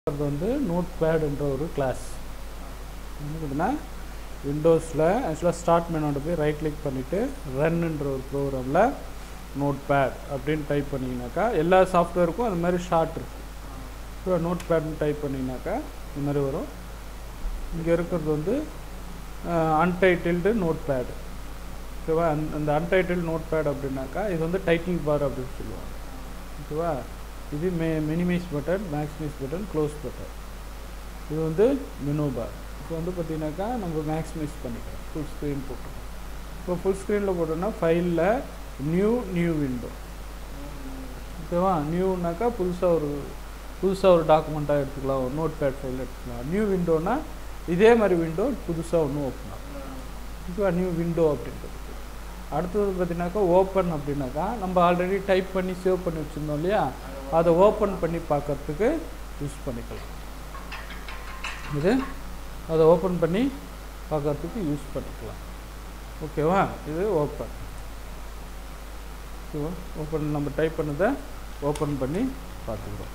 அது வந்து நோட் பேடுன்ற ஒரு கிளாஸ் என்னதுன்னா விண்டோஸில் ஆக்சுவலாக ஸ்டார்ட் மெனோட போய் ரைட் கிளிக் பண்ணிவிட்டு ரன்ன்ற ஒரு ப்ரோக்ராமில் நோட் பேட் அப்படின்னு டைப் பண்ணிங்கனாக்கா எல்லா சாஃப்ட்வேருக்கும் அது மாதிரி ஷார்ட் இருக்குது ஸோ நோட் பேட்னு டைப் பண்ணிங்கனாக்கா இந்த மாதிரி வரும் இங்கே இருக்கிறது வந்து அன்டைட்டில்டு நோட் பேடு ஓகேவா அந்த அந்த அன்டைட்டில் நோட் பேட் அப்படின்னாக்கா இது வந்து டைட்டில் பார் அப்படின்னு சொல்லுவாங்க ஓகேவா இது மே minimize button maximize button close button இது வந்து மெனு பார் இப்போ வந்து பார்த்தீங்கன்னாக்கா நம்ம மேக்ஸிமைஸ் பண்ணிக்கலாம் ஃபுல் ஸ்க்ரீன் போட்டுருக்கோம் இப்போ ஃபுல் ஸ்க்ரீனில் போட்டோம்னா ஃபைலில் நியூ நியூ விண்டோ ஓகேவா நியூனாக்கா புதுசாக ஒரு புதுசாக ஒரு டாக்குமெண்ட்டாக எடுத்துக்கலாம் ஒரு நோட் பேட் ஃபைல் எடுத்துக்கலாம் நியூ விண்டோனா இதே மாதிரி விண்டோ புதுசாக ஒன்று ஓப்பன் ஆகும் ஓகேவா நியூ விண்டோ அப்படின்றது அடுத்தது பார்த்தீங்கன்னாக்கா ஓப்பன் அப்படின்னாக்கா நம்ம ஆல்ரெடி டைப் பண்ணி சேவ் பண்ணி வச்சுருந்தோம் இல்லையா அதை ஓப்பன் பண்ணி பார்க்கறதுக்கு யூஸ் பண்ணிக்கலாம் இது அதை ஓப்பன் பண்ணி பார்க்கறதுக்கு யூஸ் பண்ணிக்கலாம் ஓகேவா இது ஓப்பன் ஓகேவா ஓப்பன் நம்ம டைப் பண்ணதை ஓப்பன் பண்ணி பார்த்துக்கிறோம்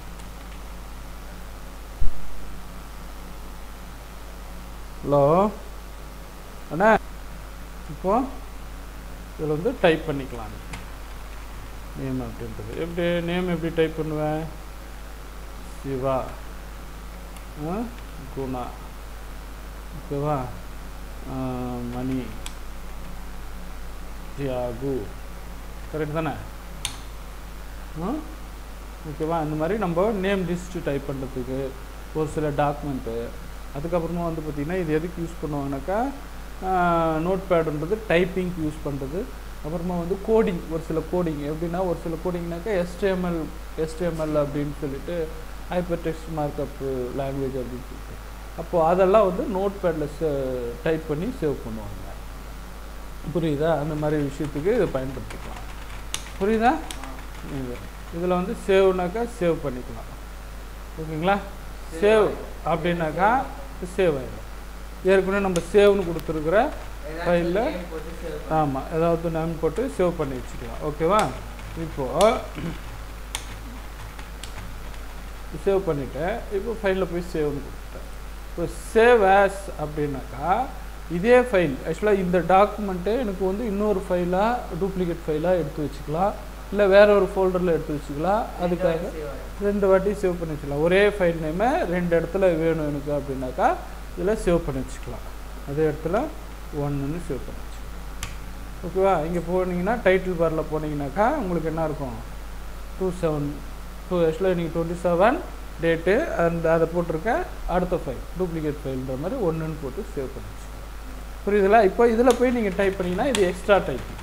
ஹலோ அண்ணா இப்போ இதில் வந்து டைப் பண்ணிக்கலாம் நேம் அப்படின்றது எப்படி நேம் எப்படி டைப் பண்ணுவேன் சிவா ஆ, குணா ஓகேவா ஆ, மணி தியாகு கரெக்ட் தானே ஆ ஓகேவா இந்த மாதிரி நம்ம நேம் லிஸ்ட்டு டைப் பண்ணுறதுக்கு ஒரு சில டாக்குமெண்ட்டு அதுக்கப்புறமா வந்து பார்த்திங்கன்னா இது எதுக்கு யூஸ் பண்ணுவாங்கனாக்கா நோட் பேடுன்றது டைப்பிங்க்கு யூஸ் பண்ணுறது அப்புறமா வந்து கோடிங் ஒரு சில கோடிங் எப்படின்னா ஒரு சில கோடிங்னாக்கா எஸ்டிஎம்எல் எஸ்டிஎம்எல் அப்படின்னு சொல்லிட்டு ஹைப்பர் டெக்ஸ்ட் மார்க்அப் லாங்குவேஜ் அப்படின்னு சொல்லிட்டு அப்போது அதெல்லாம் வந்து நோட் பேடில் டைப் பண்ணி சேவ் பண்ணுவாங்க புரியுதா அந்த மாதிரி விஷயத்துக்கு இதை பயன்படுத்திக்கலாம் புரியுதா இது இதில் வந்து சேவ்னாக்கா சேவ் பண்ணிக்கலாம் ஓகேங்களா சேவ் அப்படின்னாக்கா சேவ் ஆயிடும் ஏற்கனவே நம்ம சேவ்னு கொடுத்துருக்குற ஃபைலில் ஆமாம் ஏதாவது நேம் போட்டு சேவ் பண்ணி வச்சுக்கலாம் ஓகேவா இப்போது சேவ் பண்ணிவிட்டேன் இப்போ ஃபைலில் போய் சேவ்னு கொடுத்துட்டேன் இப்போ சேவ் ஆஸ் அப்படின்னாக்கா இதே ஃபைல் ஆக்சுவலாக இந்த டாக்குமெண்ட்டு எனக்கு வந்து இன்னொரு ஃபைலாக டூப்ளிகேட் ஃபைலாக எடுத்து வச்சுக்கலாம் இல்லை வேற ஒரு ஃபோல்டரில் எடுத்து வச்சுக்கலாம் அதுக்காக ரெண்டு வாட்டி சேவ் பண்ணி வச்சுக்கலாம் ஒரே ஃபைல் நேமை ரெண்டு இடத்துல வேணும் எனக்கு அப்படின்னாக்கா இதில் சேவ் பண்ணி வச்சுக்கலாம் அதே இடத்துல ஒன்றுன்னு சேவ் பண்ணி வச்சுக்கலாம் ஓகேவா இங்கே போனீங்கன்னா டைட்டில் பாரில் போனீங்கன்னாக்கா உங்களுக்கு என்ன இருக்கும் டூ செவன் டூ ஆக்சுவலாக நீங்கள் டுவெண்ட்டி செவன் டேட்டு அந்த அதை போட்டிருக்க அடுத்த ஃபைல் டூப்ளிகேட் ஃபைல்ன்ற மாதிரி ஒன்றுன்னு போட்டு சேவ் பண்ணி வச்சுக்கலாம் புரியுதுங்களா இப்போ இதில் போய் நீங்கள் டைப் பண்ணிங்கன்னா இது எக்ஸ்ட்ரா டைப்பிங்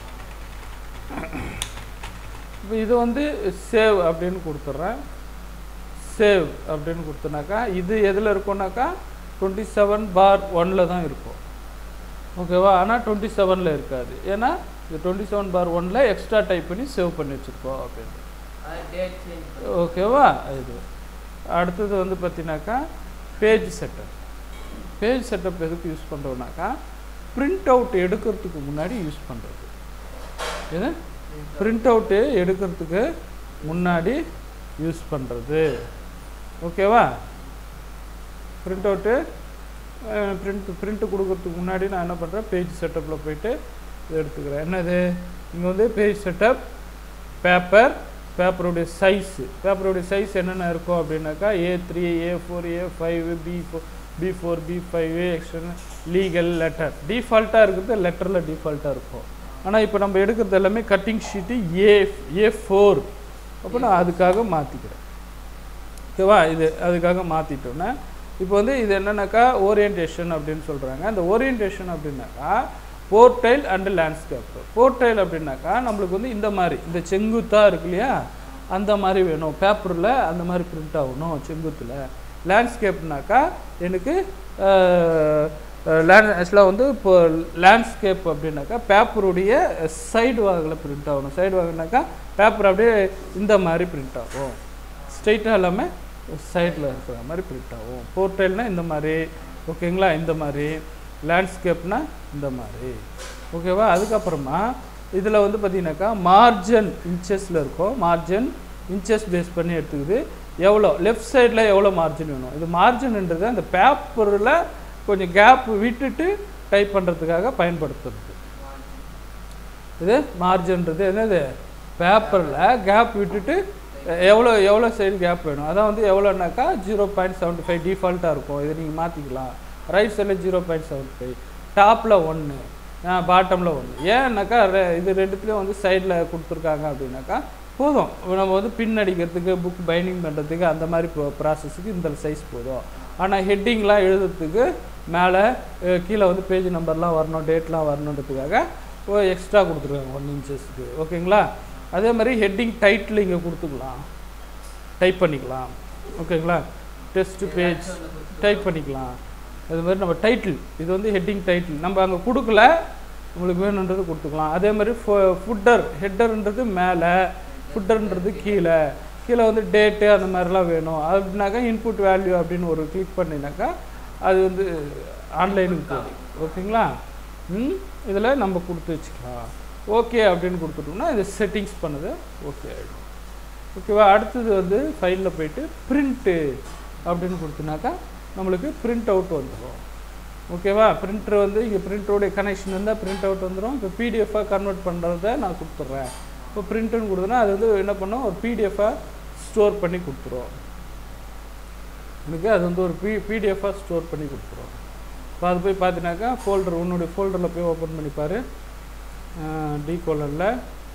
இப்போ இது வந்து சேவ் அப்படின்னு கொடுத்துட்றேன் சேவ் அப்படின்னு கொடுத்தனாக்கா இது எதில் இருக்கும்னாக்கா டுவெண்ட்டி செவன் பார் ஒனில் தான் இருக்கும் ஓகேவா ஆனால் டுவெண்ட்டி செவனில் இருக்காது ஏன்னா இது டுவெண்ட்டி செவன் பார் ஒனில் எக்ஸ்ட்ரா டைப் பண்ணி சேவ் பண்ணி வச்சுருக்கோம் அப்படின்னு ஓகேவா இது அடுத்தது வந்து பார்த்தீங்கன்னாக்கா பேஜ் செட்டப் பேஜ் செட்டப் எதுக்கு யூஸ் பண்ணுறோம்னாக்கா பிரிண்ட் அவுட் எடுக்கிறதுக்கு முன்னாடி யூஸ் பண்ணுறது இது பிரிண்ட் அவுட்டு எடுக்கிறதுக்கு முன்னாடி யூஸ் பண்ணுறது ஓகேவா பிரிண்ட் அவுட்டு பிரிண்ட் பிரிண்ட்டு கொடுக்கறதுக்கு முன்னாடி நான் என்ன பண்ணுறேன் பேஜ் செட்டப்பில் போயிட்டு இது எடுத்துக்கிறேன் என்னது இங்கே வந்து பேஜ் செட்டப் பேப்பர் பேப்பருடைய சைஸு பேப்பருடைய சைஸ் என்னென்ன இருக்கும் அப்படின்னாக்கா A three A four A five B four B four B five எக்ஸ்டன் லீகல் லெட்டர் டிஃபால்ட்டாக இருக்கிறது லெட்டரில் டிஃபால்ட்டாக இருக்கும் ஆனால் இப்போ நம்ம எடுக்கிறது எல்லாமே cutting sheet A A four அப்போ நான் அதுக்காக மாற்றிக்கிறேன் ஓகேவா இது அதுக்காக மாற்றிட்டோன்னே இப்போ வந்து இது என்னன்னாக்கா ஓரியன்டேஷன் அப்படின்னு சொல்கிறாங்க அந்த ஓரியன்டேஷன் அப்படின்னாக்கா போர்டைல் அண்டு லேண்ட்ஸ்கேப் போர்டைல் அப்படின்னாக்கா நம்மளுக்கு வந்து இந்த மாதிரி இந்த செங்குத்தாக இருக்கு இல்லையா அந்த மாதிரி வேணும் பேப்பரில் அந்த மாதிரி பிரிண்ட் ஆகணும் செங்குத்தில் லேண்ட்ஸ்கேப்னாக்கா எனக்கு லேண்ட் ஆக்சுவலாக வந்து இப்போ லேண்ட்ஸ்கேப் அப்படின்னாக்கா பேப்பருடைய சைடு வாகில் பிரிண்ட் ஆகணும் சைடு வாங்கினாக்கா பேப்பர் அப்படியே இந்த மாதிரி பிரிண்ட் ஆகும் ஸ்ட்ரைட்டாக இல்லாமல் சைடில் இருக்கிற மாதிரி பிரிண்ட் ஆகும் போர்ட்டைல்னால் இந்த மாதிரி ஓகேங்களா இந்த மாதிரி லேண்ட்ஸ்கேப்னா இந்த மாதிரி ஓகேவா அதுக்கப்புறமா இதில் வந்து பார்த்தீங்கன்னாக்கா மார்ஜன் இன்ச்சஸில் இருக்கும் மார்ஜன் இன்ச்சஸ் பேஸ் பண்ணி எடுத்துக்குது எவ்வளோ லெஃப்ட் சைடில் எவ்வளோ மார்ஜின் வேணும் இது மார்ஜின்ன்றது அந்த பேப்பரில் கொஞ்சம் கேப் விட்டுட்டு டைப் பண்ணுறதுக்காக பயன்படுத்துறது இது மார்ஜின்றது என்னது பேப்பரில் கேப் விட்டுட்டு எவ்வளோ எவ்வளோ சைடு கேப் வேணும் அதான் வந்து எவ்வளோனாக்கா ஜீரோ பாயிண்ட் செவன்ட்டி ஃபைவ் டிஃபால்ட்டாக இருக்கும் இதை நீங்கள் மாற்றிக்கலாம் ரைட் சைடில் ஜீரோ பாயிண்ட் செவன்ட்டி ஃபைவ் டாப்பில் ஒன்று பாட்டமில் ஒன்று ஏன்னாக்கா ரெ- இது ரெண்டுத்துலேயும் வந்து சைடில் கொடுத்துருக்காங்க அப்படின்னாக்கா போதும் நம்ம வந்து பின் அடிக்கிறதுக்கு புக் பைண்டிங் பண்ணுறதுக்கு அந்த மாதிரி ப்ராசஸுக்கு இந்த சைஸ் போதும் ஆனால் ஹெட்டிங்லாம் எழுதுறதுக்கு மேலே கீழே வந்து பேஜ் நம்பர்லாம் வரணும் டேட்லாம் வரணுன்றதுக்காக எக்ஸ்ட்ரா கொடுத்துருக்காங்க ஒன் இன்ச்சஸ்க்கு ஓகேங்களா அதே மாதிரி ஹெட்டிங் டைட்டில் இங்கே கொடுத்துக்கலாம் டைப் பண்ணிக்கலாம் ஓகேங்களா டெஸ்ட் பேஜ் டைப் பண்ணிக்கலாம் அது மாதிரி நம்ம டைட்டில் இது வந்து ஹெட்டிங் டைட்டில் நம்ம அங்கே கொடுக்கல உங்களுக்கு வேணுன்றது கொடுத்துக்கலாம் அதே மாதிரி ஃபுட்டர் ஹெட்டர்ன்றது மேலே ஃபுட்டர்ன்றது கீழே கீழே வந்து டேட்டு அந்த மாதிரிலாம் வேணும் அப்படின்னாக்கா இன்புட் வேல்யூ அப்படின்னு ஒரு கிளிக் பண்ணினாக்கா அது வந்து ஆன்லைனுக்கு போகும் ஓகேங்களா ம் இதில் நம்ம கொடுத்து வச்சுக்கலாம் ஓகே அப்படின்னு கொடுத்துட்டோம்னா இது செட்டிங்ஸ் பண்ணது ஓகே ஆகிடும் ஓகேவா அடுத்தது வந்து ஃபைலில் போயிட்டு பிரிண்ட்டு அப்படின்னு கொடுத்தனாக்கா நம்மளுக்கு பிரிண்ட் அவுட் வந்துடும் ஓகேவா பிரிண்டர் வந்து இங்கே பிரிண்டரோடைய கனெக்ஷன் இருந்தால் பிரிண்ட் அவுட் வந்துடும் இப்போ பிடிஎஃபாக கன்வெர்ட் பண்ணுறத நான் கொடுத்துட்றேன் இப்போ பிரிண்ட்டுன்னு கொடுத்தனா அது வந்து என்ன பண்ணும் ஒரு பிடிஎஃபாக ஸ்டோர் பண்ணி கொடுத்துரும் எனக்கு அது வந்து ஒரு பி பிடிஎஃபாக ஸ்டோர் பண்ணி கொடுத்துரும் இப்போ அது போய் பார்த்தீங்கன்னாக்கா ஃபோல்டர் உன்னுடைய ஃபோல்டரில் போய் ஓப்பன் பண்ணி பாரு டி கோலனில்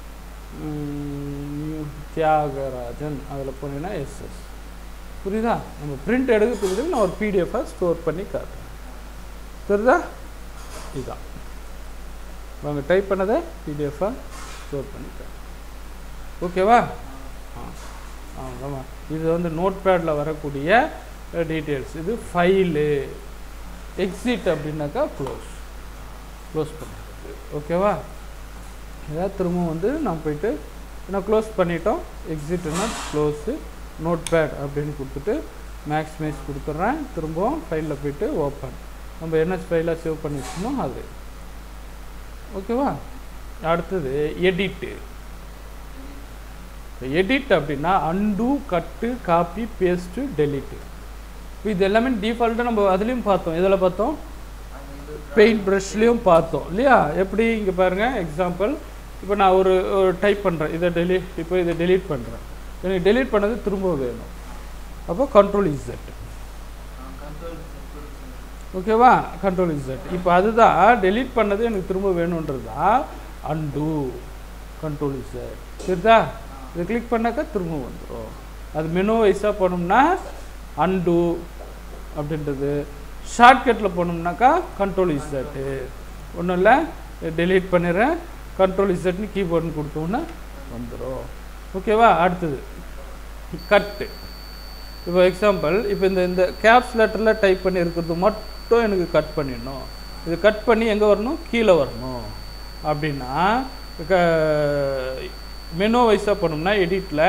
தியாகராஜன் அதில் போனீங்கன்னா எஸ்எஸ் புரியுதா நம்ம பிரிண்ட் எடுக்கிறதுக்கு நான் ஒரு பிடிஎஃபாக ஸ்டோர் பண்ணி காட்டுறேன் தெரியுதா இதுதான் அவங்க டைப் பண்ணதை பிடிஎஃபாக ஸ்டோர் பண்ணி காட்டுறேன் ஓகேவா ஆ ஆமாம் இது வந்து நோட் பேடில் வரக்கூடிய டீட்டெயில்ஸ் இது ஃபைலு எக்ஸிட் அப்படின்னாக்கா க்ளோஸ் க்ளோஸ் பண்ணுறது ஓகேவா ஏதாவது திரும்பவும் வந்து நான் போயிட்டு நான் க்ளோஸ் பண்ணிட்டோம் எக்ஸிட்னா க்ளோஸு நோட் பேட் அப்படின்னு கொடுத்துட்டு மேக்ஸிமைஸ் கொடுத்துட்றேன் திரும்பவும் ஃபைலில் போயிட்டு ஓப்பன் நம்ம என்ன ஃபைலாக சேவ் பண்ணி வச்சுக்கணும் அது ஓகேவா அடுத்தது எடிட்டு எடிட் அப்படின்னா undo cut copy paste delete இப்போ இது எல்லாமே டிஃபால்ட்டாக நம்ம அதுலேயும் பார்த்தோம் இதில் பார்த்தோம் பெயிண்ட் ப்ரஷ்லேயும் பார்த்தோம் இல்லையா எப்படி இங்கே பாருங்கள் எக்ஸாம்பிள் இப்போ நான் ஒரு டைப் பண்ணுறேன் இதை டெலிட் இப்போ இதை டெலீட் பண்ணுறேன் எனக்கு டெலீட் பண்ணது திரும்ப வேணும் அப்போ கண்ட்ரோல் இசட் ஓகேவா கண்ட்ரோல் இசட் இப்போ அதுதான் டெலீட் பண்ணது எனக்கு திரும்ப வேணுன்றது தான் அன்டூ கண்ட்ரோல் இசட் சரிதா இதை கிளிக் பண்ணாக்கா திரும்ப வந்துடும் அது மெனு வைஸாக போனோம்னா அன்டூ அப்படின்றது ஷார்ட்கட்டில் போனோம்னாக்கா கண்ட்ரோல் இசட்டு ஒன்றும் இல்லை டெலீட் பண்ணிடுறேன் கண்ட்ரோல் இசட்னு கீபோர்டுன்னு கொடுத்தோன்னா வந்துடும் ஓகேவா அடுத்தது கட்டு இப்போ எக்ஸாம்பிள் இப்போ இந்த இந்த கேப்ஸ் லெட்டரில் டைப் பண்ணி இருக்கிறது மட்டும் எனக்கு கட் பண்ணிடணும் இது கட் பண்ணி எங்கே வரணும் கீழே வரணும் அப்படின்னா மெனு வைஸாக பண்ணோம்னா எடிட்டில்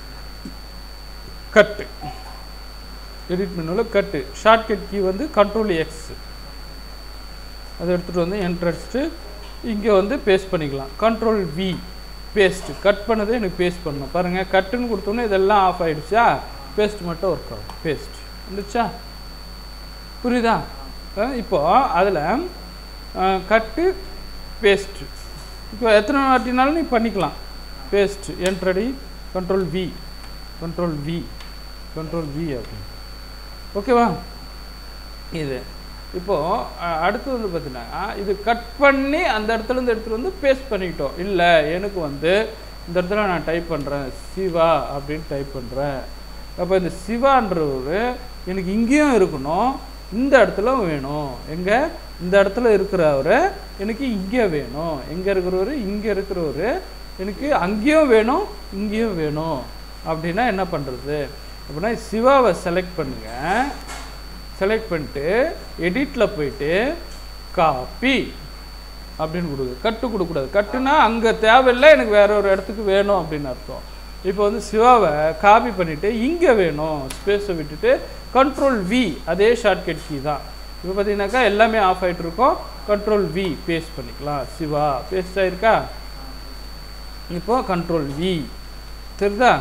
கட்டு எடிட் மெனுவில் கட்டு ஷார்ட்கட் கீ வந்து கண்ட்ரோல் எக்ஸ் அதை எடுத்துகிட்டு வந்து என்டர் அடிச்சுட்டு இங்கே வந்து பேஸ்ட் பண்ணிக்கலாம் கண்ட்ரோல் வி பேஸ்ட்டு கட் பண்ணதை எனக்கு பேஸ்ட் பண்ணணும் பாருங்கள் கட்டுன்னு கொடுத்தோன்னே இதெல்லாம் ஆஃப் ஆகிடுச்சா பேஸ்ட் மட்டும் ஒர்க் ஆகும் பேஸ்ட் வந்துச்சா புரியுதா அஹ் இப்போ அதில் கட்டு பேஸ்ட்டு இப்போ எத்தனை வாட்டினாலும் நீ பண்ணிக்கலாம் பேஸ்ட் என்ட்ரடி control V control V control V அப்படின்னு ஓகேவா இது இப்போது அடுத்து வந்து பார்த்தீங்கன்னா இது கட் பண்ணி அந்த இடத்துல இருந்து எடுத்துகிட்டு வந்து பேஸ்ட் பண்ணிக்கிட்டோம் இல்லை எனக்கு வந்து இந்த இடத்துல நான் டைப் பண்ணுறேன் சிவா அப்படின்னு டைப் பண்ணுறேன் அப்போ இந்த சிவான்றவர் எனக்கு இங்கேயும் இருக்கணும் இந்த இடத்துல வேணும் எங்கே இந்த இடத்துல இருக்கிறவர் எனக்கு இங்கே வேணும் எங்கே இருக்கிறவர் இங்கே இருக்கிறவர் எனக்கு அங்கேயும் வேணும் இங்கேயும் வேணும் அப்படின்னா என்ன பண்ணுறது அப்படின்னா சிவாவை செலக்ட் பண்ணுங்கள் செலக்ட் பண்ணிட்டு எடிட்டில் போயிட்டு காப்பி அப்படின்னு கொடுக்கு கட்டு கொடுக்கக்கூடாது கட்டுனா அங்கே தேவையில்லை எனக்கு வேற ஒரு இடத்துக்கு வேணும் அப்படின்னு அர்த்தம் இப்போ வந்து சிவாவை காப்பி பண்ணிவிட்டு இங்கே வேணும் ஸ்பேஸை விட்டுட்டு கண்ட்ரோல் வி அதே ஷார்ட்கட் கீ தான் இப்போ பார்த்தீங்கன்னாக்கா எல்லாமே ஆஃப் ஆகிட்டு இருக்கோம் கண்ட்ரோல் வி பேஸ்ட் பண்ணிக்கலாம் சிவா பேஸ்ட் ஆயிருக்கா இப்போ கண்ட்ரோல் வி தெரியுதா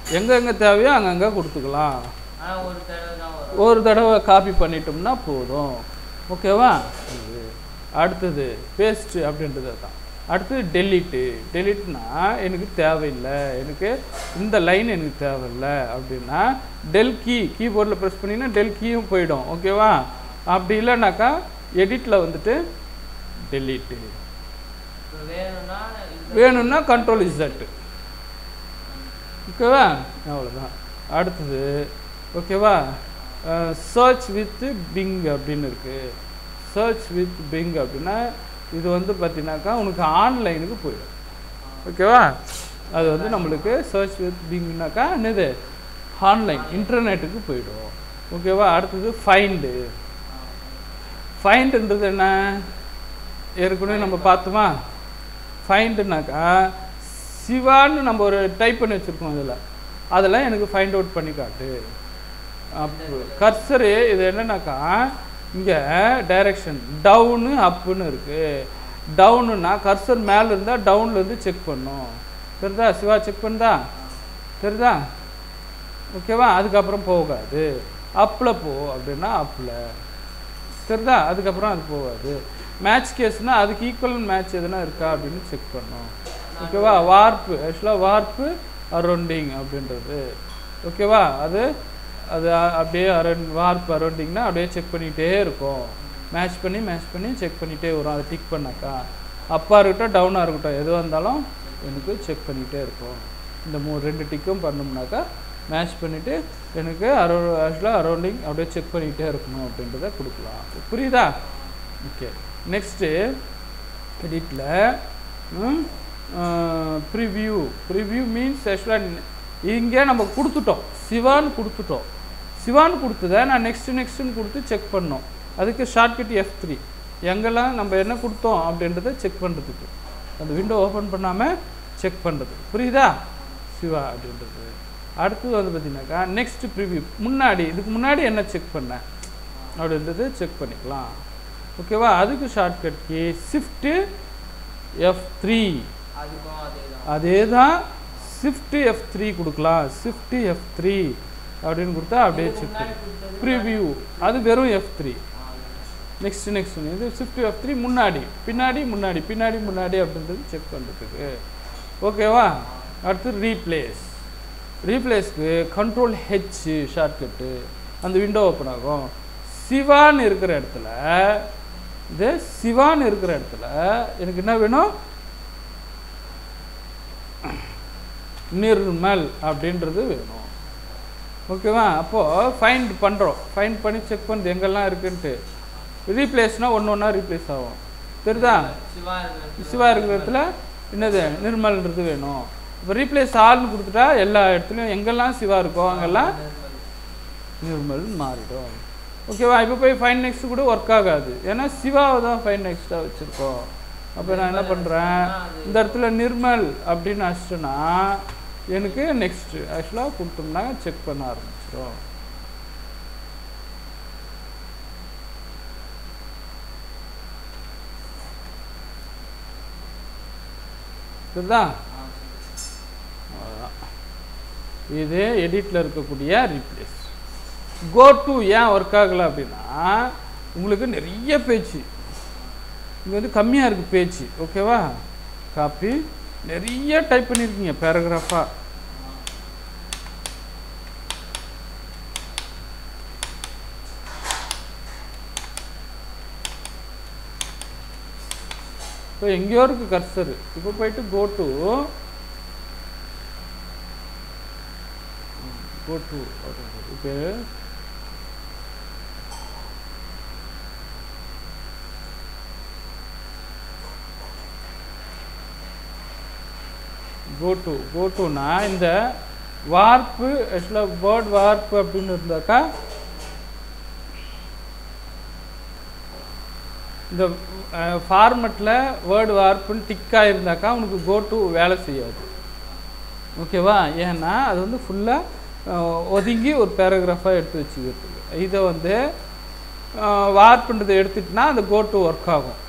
எங்கெங்கே தேவையோ அங்கங்கே கொடுத்துக்கலாம் ஆனா ஒரு தடவை தான் வரும் ஒரு தடவை காப்பி பண்ணிட்டோம்னா போதும் ஓகேவா இது அடுத்தது பேஸ்ட்டு அப்படின்றது தான் அடுத்தது டெலிட்டு டெலிட்னா எனக்கு தேவையில்லை எனக்கு இந்த லைன் எனக்கு தேவையில்லை அப்படின்னா டெல் கீ கீபோர்டில் ப்ரெஸ் பண்ணிங்கன்னா டெல் கீயும் போயிடும் ஓகேவா அப்படி இல்லைனாக்கா எடிட்டில் வந்துட்டு டெலிட்டு இப்போ வேணும்னா இது- வேணும்னா கண்ட்ரோல் இசட் ஓகேவா அவ்வளோதான் அடுத்தது ஓகேவா சர்ச் வித் பிங் அப்படின்னு இருக்குது சர்ச் வித் பிங் அப்படின்னா இது வந்து பார்த்தீங்கன்னாக்கா உனக்கு ஆன்லைனுக்கு போயிடும் ஓகேவா அது வந்து நம்மளுக்கு சர்ச் வித் பிங்னாக்கா என்னது ஆன்லைன் இன்டர்நெட்டுக்கு போயிடும் ஓகேவா அடுத்தது ஃபைண்டு ஃபைண்டுன்றது என்ன ஏற்கனவே நம்ம பார்த்தோமா ஃபைண்டுனாக்கா சிவான்னு நம்ம ஒரு டைப் பண்ணி வச்சுருக்கோம் அதில் அதெல்லாம் எனக்கு ஃபைண்ட் அவுட் பண்ணி காட்டு அப்பு கர்சரு இது என்னன்னாக்கா இங்கே டைரக்ஷன் டவுனு அப்புன்னு இருக்குது டவுனுன்னா கர்சர் மேலே இருந்தால் டவுன்லேருந்து செக் பண்ணும் தெரியுதா சிவா செக் பண்ணுதா தெரியுதா ஓகேவா அதுக்கப்புறம் போகாது அப்பில் போ அப்படின்னா அப்பில் தெரியுதா அதுக்கப்புறம் அது போகாது மேட்ச் கேஸ்னால் அதுக்கு ஈக்குவல் மேட்ச் எதுனா இருக்கா அப்படின்னு செக் பண்ணோம் ஓகேவா வார்ப்பு ஆக்சுவலாக வார்ப்பு அரௌண்டிங் அப்படின்றது ஓகேவா அது அது அ- அப்படியே அரௌண்ட் வார்ப்பு அரௌண்டிங்னா அப்படியே செக் பண்ணிகிட்டே இருக்கும் மேட்ச் பண்ணி மேட்ச் பண்ணி செக் பண்ணிகிட்டே வரும் அதை டிக் பண்ணாக்கா அப்பாக இருக்கட்டும் டவுனாக இருக்கட்டும் எதுவாக இருந்தாலும் எனக்கு செக் பண்ணிகிட்டே இருக்கும் இந்த மூ ரெண்டு டிக்கும் பண்ணோம்னாக்கா மேட்ச் பண்ணிவிட்டு எனக்கு அரௌ ஆக்சுவலாக அரௌண்டிங் அப்படியே செக் பண்ணிக்கிட்டே இருக்கணும் அப்படின்றத கொடுக்கலாம் புரியுதா ஓகே நெக்ஸ்ட்டு எடிட்டில் ப்ரிவ்யூ ப்ரிவ்யூ மீன்ஸ் ஆக்சுவலாக இங்கே நம்ம கொடுத்துட்டோம் சிவான்னு கொடுத்துட்டோம் சிவான்னு கொடுத்ததை நான் நெக்ஸ்ட்டு நெக்ஸ்ட்டுன்னு கொடுத்து செக் பண்ணோம் அதுக்கு ஷார்ட்கட் எஃப் த்ரீ எங்கெல்லாம் நம்ம என்ன கொடுத்தோம் அப்படின்றத செக் பண்ணுறதுக்கு அந்த விண்டோ ஓப்பன் பண்ணாமல் செக் பண்ணுறது புரியுதா சிவா அப்படின்றது அடுத்தது வந்து பார்த்தீங்கன்னாக்கா நெக்ஸ்ட் ப்ரிவ்யூ முன்னாடி இதுக்கு முன்னாடி என்ன செக் பண்ணேன் அப்படின்றது செக் பண்ணிக்கலாம் ஓகேவா அதுக்கு shortcut key shift F three அதுக்கும் அதே தான் அதே தான் ஷிஃப்ட்டு எஃப் த்ரீ கொடுக்கலாம் ஷிஃப்ட்டு எஃப் த்ரீ அப்படின்னு கொடுத்தா அப்படியே செக் பண்ணி ப்ரிவ்யூ அது வெறும் எஃப் த்ரீ நெக்ஸ்ட் நெக்ஸ்ட் இது ஷிஃப்ட் எஃப் த்ரீ முன்னாடி பின்னாடி முன்னாடி பின்னாடி முன்னாடி அப்படின்றது செக் பண்ணுறதுக்கு ஓகேவா அடுத்து ரீப்ளேஸ் ரீப்ளேஸ்க்கு கண்ட்ரோல் ஹெச் ஷார்ட்கட்டு அந்த விண்டோ ஓப்பன் ஆகும் சிவான்னு இருக்கிற இடத்துல இது சிவான்னு இருக்கிற இடத்துல எனக்கு என்ன வேணும் நிர்மல் அப்படின்றது வேணும் ஓகேவா அப்போது ஃபைண்ட் பண்ணுறோம் ஃபைண்ட் பண்ணி செக் பண்ணுறது எங்கெல்லாம் இருக்குன்ட்டு ரீப்ளேஸ்னால் ஒன்று ஒன்றா ரீப்ளேஸ் ஆகும் தெரியுதா சிவா இருக்கிற சிவா இருக்கிற இடத்துல என்னது நிர்மல்ன்றது வேணும் இப்போ ரீப்ளேஸ் ஆல்னு கொடுத்துட்டா எல்லா இடத்துலையும் எங்கெல்லாம் சிவா இருக்கோ அங்கெல்லாம் நிர்மல் மாறிடும் ஓகேவா இப்போ போய் ஃபைன் நெக்ஸ்ட் கூட ஒர்க் ஆகாது ஏன்னா சிவாவை தான் ஃபைன் நெக்ஸ்ட்டாக வச்சுருக்கோம் அப்போ நான் என்ன பண்ணுறேன் இந்த இடத்துல நிர்மல் அப்படின்னு அடிச்சிட்டேன்னா எனக்கு நெக்ஸ்ட்டு ஆக்சுவலாக கொடுத்தோம்னா செக் பண்ண ஆரம்பிச்சிடும் புரியுதா அவ்வளோதான் இது எடிட்டில் இருக்கக்கூடிய ரீப்ளேஸ் கோ டு ஏன் ஒர்க் ஆகலை அப்படின்னா உங்களுக்கு நிறைய பேச்சு இங்கே வந்து கம்மியாக இருக்குது பேச்சு ஓகேவா காப்பி நிறைய டைப் பண்ணியிருக்கீங்க பேராகிராஃபாக இப்போ எங்கேயோ இருக்கு கர்சர் இப்போ போயிட்டு கோ டு கோ டு இப்போ கோ டு கோ டுனா இந்த வார்ப்பு ஆக்சுவலாக வேர்ட் வார்ப்பு அப்படின்னு இருந்தாக்கா இந்த ஃபார்மெட்டில் வேர்டு வார்ப்புன்னு டிக்காக இருந்தாக்கா உனக்கு கோ டு வேலை செய்யாது ஓகேவா ஏன்னா அது வந்து ஃபுல்லாக ஒதுங்கி ஒரு பேராகிராஃபாக எடுத்து வச்சுக்கிறதுக்கு இதை வந்து வார்ப்புன்றதை எடுத்துட்டுனா அந்த கோ டு ஒர்க் ஆகும்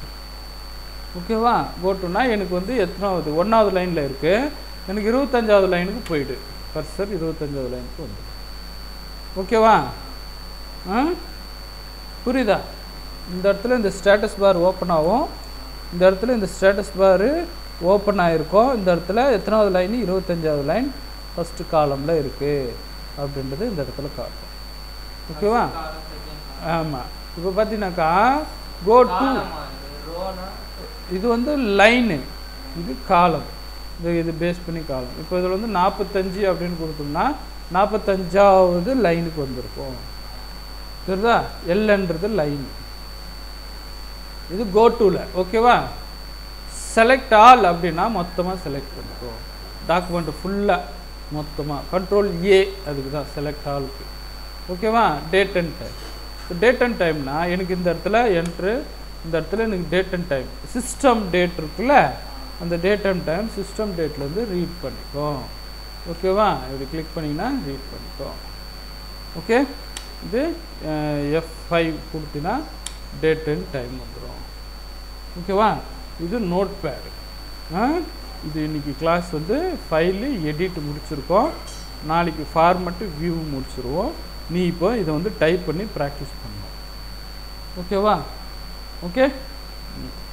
ஓகேவா கோ டுனா எனக்கு வந்து எத்தனாவது ஒன்றாவது லைனில் இருக்குது எனக்கு இருபத்தஞ்சாவது லைனுக்கு போயிடு கர்சர் இருபத்தஞ்சாவது லைனுக்கு வந்துடும் ஓகேவா ஆ புரியுதா இந்த இடத்துல இந்த ஸ்டேட்டஸ் பார் ஓப்பன் ஆகும் இந்த இடத்துல இந்த ஸ்டேட்டஸ் பார் ஓப்பன் ஆகிருக்கும் இந்த இடத்துல எத்தனாவது லைன் இருபத்தஞ்சாவது லைன் ஃபஸ்ட்டு காலமில் இருக்குது அப்படின்றது இந்த இடத்துல காட்டும் ஓகேவா காலம் செகண்ட் ஆமாம் இப்போ பார்த்தீங்கன்னாக்கா கோ டு காலமா இது ரோனா இது வந்து லைனு இது காலம் இது இது பேஸ் பண்ணி காலம் இப்போ இதில் வந்து நாற்பத்தஞ்சு அப்படின்னு கொடுத்தோம்னா நாற்பத்தஞ்சாவது லைனுக்கு வந்திருக்கும் தெரியுதா எல்ன்றது லைன் இது கோ டூவில் ஓகேவா செலக்ட் ஆல் அப்படின்னா மொத்தமாக செலக்ட் பண்ணிக்கோ டாக்குமெண்ட் ஃபுல்லாக மொத்தமாக கண்ட்ரோல் ஏ அதுக்கு தான் செலக்ட் ஆலுக்கு ஓகேவா date and time date and டைம்னா எனக்கு இந்த இடத்துல என்ட்ரு இந்த இடத்துல எனக்கு date and time system date இருக்குல்ல அந்த டேட் அண்ட் டைம் சிஸ்டம் டேட்லேருந்து ரீட் பண்ணிக்கோ ஓகேவா இப்படி கிளிக் பண்ணிங்கன்னா ரீட் பண்ணிக்கோ ஓகே இது எஃப் ஃபைவ் கொடுத்தீங்கன்னா டேட் அண்ட் டைம் வந்துடும் ஓகேவா இது நோட் பேடு இது இன்னைக்கு கிளாஸ் வந்து ஃபைலு எடிட் முடிச்சிருக்கோம் நாளைக்கு ஃபார்மட்டு வியூ முடிச்சிருவோம் நீ இப்போ இதை வந்து டைப் பண்ணி ப்ராக்டிஸ் பண்ணணும் ஓகேவா ஓகே